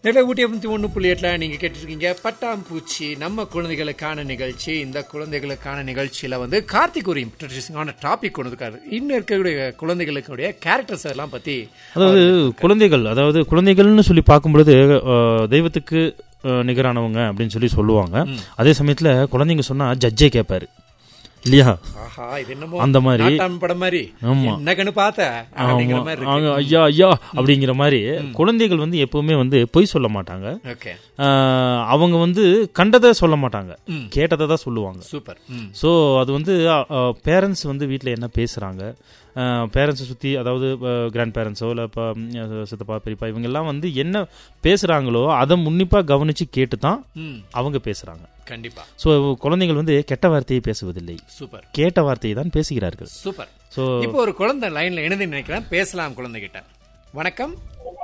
நிலை ஊட்டி ஐம்பத்தி ஒன்று புள்ளி எட்டில் நீங்கள் கேட்டிருக்கீங்க பட்டாம்பூச்சி நம்ம குழந்தைகளுக்கான நிகழ்ச்சி இந்த குழந்தைகளுக்கான நிகழ்ச்சியில் வந்து கார்த்திக் ஒரு இன்ட்ரெஸ்டிங்கான டாபிக் கொண்டு இருக்காரு இன்னும் இருக்கக்கூடிய குழந்தைகளுக்குடைய கேரக்டர்ஸ் எல்லாம் பற்றி அதாவது குழந்தைகள் அதாவது குழந்தைகள்னு சொல்லி பார்க்கும்பொழுது அஹ், தெய்வத்துக்கு அஹ், நிகரானவங்க அப்படின்னு சொல்லி சொல்லுவாங்க அதே சமயத்துல குழந்தைங்க சொன்னா ஜட்ஜே கேட்பாரு இல்லையா ஆஹா இது என்னமோ அந்த மாதிரி. நாட்டாம படம் மாதிரி ஆமா. என்ன கண்ணு பார்த்த அப்படிங்கிற மாதிரி இருக்கு அவங்க ஐயா ஐயா அப்படிங்கிற மாதிரி குழந்தைகள் வந்து எப்பவுமே வந்து பொய் சொல்ல மாட்டாங்க ஓகே அஹ், அவங்க வந்து கண்டதை சொல்ல மாட்டாங்க ம். கேட்டதை தான் சொல்லுவாங்க சூப்பர் ம் ஸோ அது வந்து பேரண்ட்ஸ் வந்து வீட்டில் என்ன பேசுகிறாங்க பேரண்ட்ஸை சுற்றி அதாவது கிராண்ட் பேரண்ட்ஸோ இல்லை இப்போ சித்தப்பா பெரியப்பா இவங்கெல்லாம் வந்து என்ன பேசுகிறாங்களோ அதை உன்னிப்பாக கவனித்து கேட்டு தான் ம் அவங்க பேசுகிறாங்க கண்டிப்பா ஸோ குழந்தைகள் வந்து கெட்ட வார்த்தையை பேசுவதில்லை சூப்பர் கேட்ட வார்த்தையை தான் பேசுகிறார்கள் சூப்பர் ஸோ இப்போ ஒரு குழந்தை லைன்ல இணைந்து நினைக்கிறேன் பேசலாம் குழந்தைகிட்ட வணக்கம்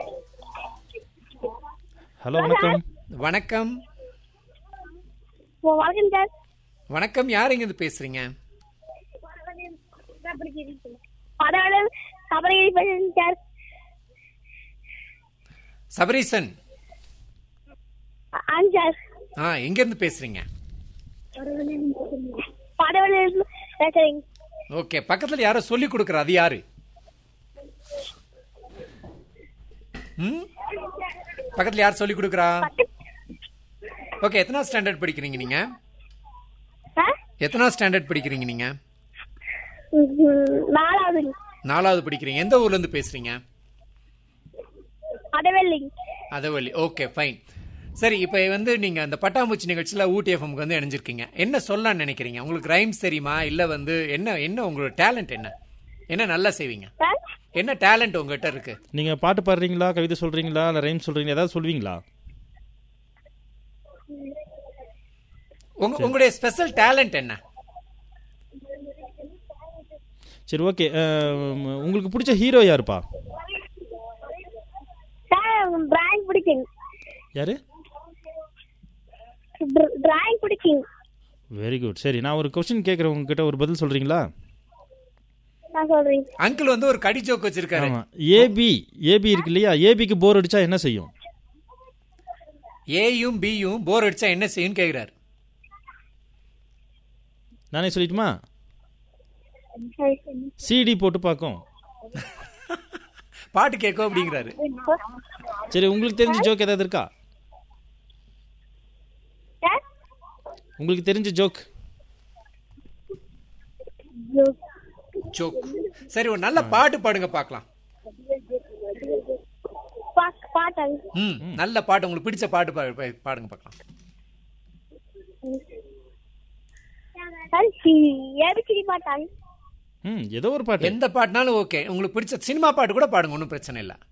ஹலோ வணக்கம் வணக்கம் வணக்கம் சார் வணக்கம் யார் இங்க இருந்து பேசுறீங்க பரவாயில்ல சபரிகிரி பேசுறேன் சார் சபரீசன் ஆ சார் ஆ எங்க இருந்து பேசுறீங்க பரவாயில்ல பேசுறேங்க ஓகே பக்கத்துல யாரோ சொல்லி கொடுக்குற அது யாரு ம் பக்கத்துல யார் சொல்லி கொடுக்குறா ஓகே எத்தனா ஸ்டாண்டர்ட் படிக்கிறீங்க நீங்க சார் எத்தனா ஸ்டாண்டர்ட் படிக்கிறீங்க நீங்க நாலாவது நாலாவது படிக்கிறீங்க எந்த ஊர்ல இருந்து பேசுறீங்க படவெல்லி அதவள்ளி ஓகே ஃபைன் சரி இப்போ வந்து நீங்க அந்த பட்டாம்பூச்சி நிகழ்ச்சியில ஊட்டி எஃப்எம்க்கு வந்து இணைஞ்சிருக்கீங்க என்ன சொல்லலாம்னு நினைக்கிறீங்க உங்களுக்கு ரைம்ஸ் தெரியுமா இல்ல வந்து என்ன என்ன உங்களோட டேலண்ட் என்ன என்ன நல்லா செய்வீங்க சார் என்ன டேலண்ட் உங்ககிட்ட இருக்கு நீங்க பாட்டு பாடுறீங்களா கவிதை சொல்றீங்களா இல்லை ரைம் சொல்றீங்களா ஏதாவது சொல்வீங்களா உங்க உங்களுடைய ஸ்பெஷல் டேலண்ட் என்ன சரி ஓகே உங்களுக்கு பிடிச்ச ஹீரோ யாருப்பா சார் டிராயிங் பிடிக்கும் யாரு டிராயிங் பிடிக்கும் வெரி குட் சரி நான் ஒரு கொஸ்டின் கேட்குறேன் உங்ககிட்ட ஒரு பதில் சொல்றீங்களா நான் சொல்றேன் அங்கிள் வந்து ஒரு கடி ஜோக் வச்சிருக்காரு ஆமா ஏபி ஏபி இருக்கு இல்லையா ஏபிக்கு போர் அடிச்சா என்ன செய்யும் ஏயும் பியும் போர் அடிச்சா என்ன செய்யும் கேக்குறாரு நானே சொல்லட்டுமா சிடி போட்டு பார்க்கும் பாட்டு கேட்கும் அப்படிங்கிறாரு சரி உங்களுக்கு தெரிஞ்ச ஜோக் ஏதாவது இருக்கா சார் உங்களுக்கு தெரிஞ்ச ஜோக் ஜோக் சரி ஒரு நல்ல பாட்டு பாடுங்க பார்க்கலாம் பாட்டாங்க ம் நல்ல பாட்டு உங்களுக்கு பிடிச்ச பாட்டு பா- பா- பாடுங்க பார்க்கலாம் சார் ஏபிசிடி பாட்டாங்க ம் ஏதோ ஒரு பாட்டு எந்த பாட்டுனாலும் ஓகே உங்களுக்கு பிடிச்ச சினிமா பாட்டு கூட பாடுங்க ஒன்றும் பிரச்சனை இல்லை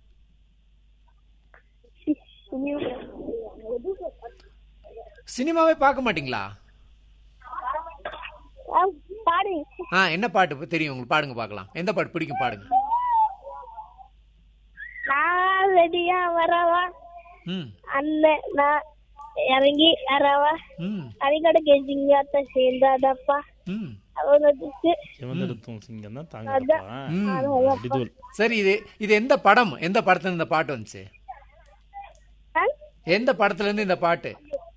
சினிமாவே பார்க்க மாட்டீங்களா பாடுங்க ஆ என்ன பாட்டு தெரியும் உங்களுக்கு பாடுங்க பார்க்கலாம் எந்த பாட்டு பிடிக்கும் பாடுங்க நான் ரெடியா வரவா ம் அண்ணன் நான் இறங்கி வரவா ம் அடிக்கடி சிங்காத்த சேர்ந்தாதப்பா ம் அவனுக்கு சிவந்தெடுத்தும் சிங்கம் தான் தாங்கப்பா இதுவல் சரி இது இது எந்த படம் எந்த படத்துல இருந்து இந்த பாட்டு வந்துச்சு எந்த படத்துல இருந்து இந்த பாட்டு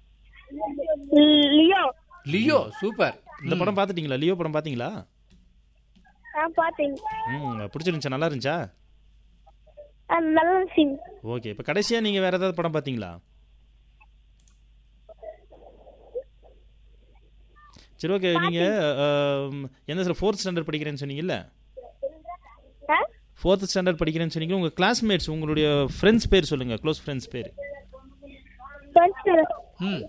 லியோ லியோ சூப்பர் இந்த படம் பார்த்துட்டீங்களா லியோ படம் பார்த்தீங்களா நான் பார்த்தேன் ம் பிடிச்சிருந்துச்சா நல்லா இருந்துச்சா அது நல்ல சீன் ஓகே இப்போ கடைசியாக நீங்கள் வேறு ஏதாவது படம் பார்த்தீங்களா சரி ஓகே நீங்கள் எந்த சார் ஃபோர்த் ஸ்டாண்டர்ட் படிக்கிறேன்னு சொன்னீங்கல்ல ஃபோர்த் ஸ்டாண்டர்ட் படிக்கிறேன்னு சொன்னீங்க உங்கள் கிளாஸ்மேட்ஸ் உங்களுடைய ஃப்ரெண்ட்ஸ் பேர் சொல்லுங்கள் க்ளோஸ் ஃப்ரெண்ட்ஸ் பேர் ஃப்ரெண்ட்ஸ் ம்